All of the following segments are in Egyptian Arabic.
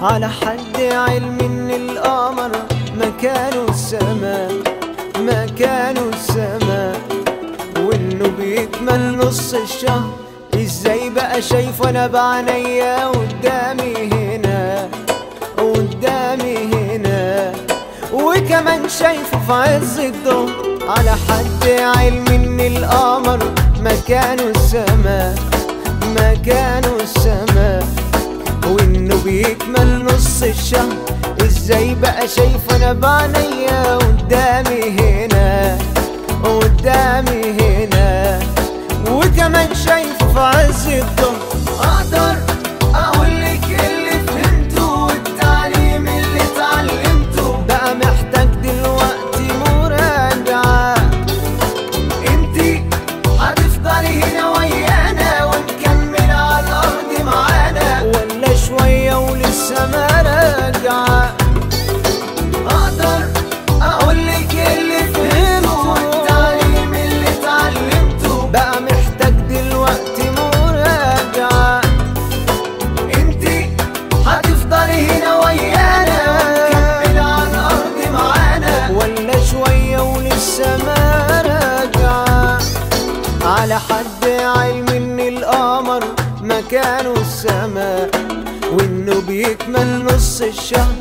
على حد علم ان القمر مكانه السماء مكانه السماء وانه بيكمل نص الشهر ازاي بقى شايف انا بعينيا قدامي هنا قدامي هنا وكمان شايفه في عز الظهر على حد علم ان القمر مكانه السماء مكانه السماء وانه بيكمل نص الشهر ازاي بقى شايف انا بعينيا قدامي هنا قدامي هنا وكمان شايفه في عز الظهر اقدر اقولك اللي فهمته والتعليم اللي اتعلمته بقى محتاج دلوقتي مراجعه انتي هتفضلي هنا ويانا ونكمل على الارض معانا ولا شويه ولسه ما راجعه اقدر اقولك اللي فهمته والتعليم اللي اتعلمته بقى محتاج دلوقتي مراجعه انتي هتفضلي هنا ويانا ونكمل على الارض معانا ولا شويه ولسه ما راجعه على حد علم ان القمر مكانه السماء وانه بيكمل نص الشهر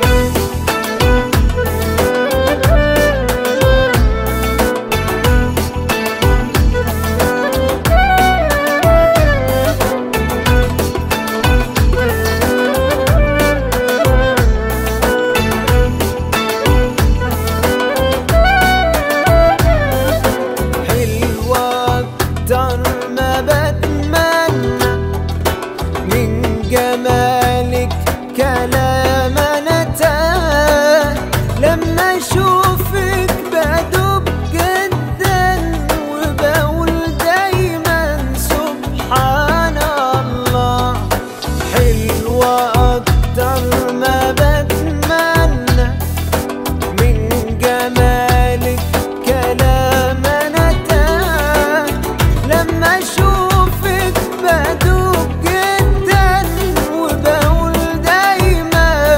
حلوة أكتر ما بتمنى من جمالك كلام أنا تاه لما أشوفك بدوب جدا وبقول دايما سبحان الله حلوة أكتر ما بتمنى من جمالك كلام انا تاه لما اشوفك بدوب جدا وبقول دايما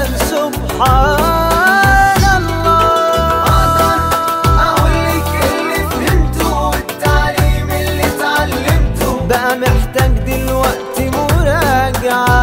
سبحان الله اقدر اقولك اللي فهمته والتعليم اللي اتعلمته بقى محتاج دلوقتي مراجعه